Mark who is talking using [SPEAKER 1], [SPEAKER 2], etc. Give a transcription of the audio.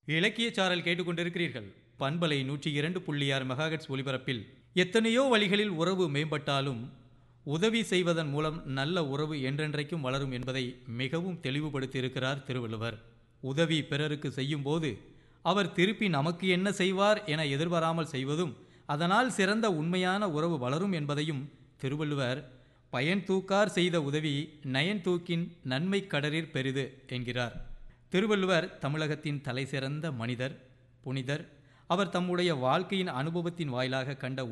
[SPEAKER 1] இலக்கிய சாரல் கேட்டுக்கொண்டிருக்கிறீர்கள் பண்பலை நூற்றி இரண்டு புள்ளி ஆறு மெகாஹெட்ஸ் ஒலிபரப்பில் எத்தனையோ வழிகளில் உறவு மேம்பட்டாலும் உதவி செய்வதன் மூலம் நல்ல உறவு என்றென்றைக்கும் வளரும் என்பதை மிகவும் தெளிவுபடுத்தியிருக்கிறார் திருவள்ளுவர் உதவி பிறருக்கு செய்யும்போது அவர் திருப்பி நமக்கு என்ன செய்வார் என எதிர்பாராமல் செய்வதும் அதனால் சிறந்த உண்மையான உறவு வளரும் என்பதையும் திருவள்ளுவர் பயன் தூக்கார் செய்த உதவி நயன் தூக்கின் நன்மை கடரிற் பெரிது என்கிறார் திருவள்ளுவர் தமிழகத்தின் தலைசிறந்த மனிதர் புனிதர் அவர் தம்முடைய வாழ்க்கையின் அனுபவத்தின் வாயிலாக கண்ட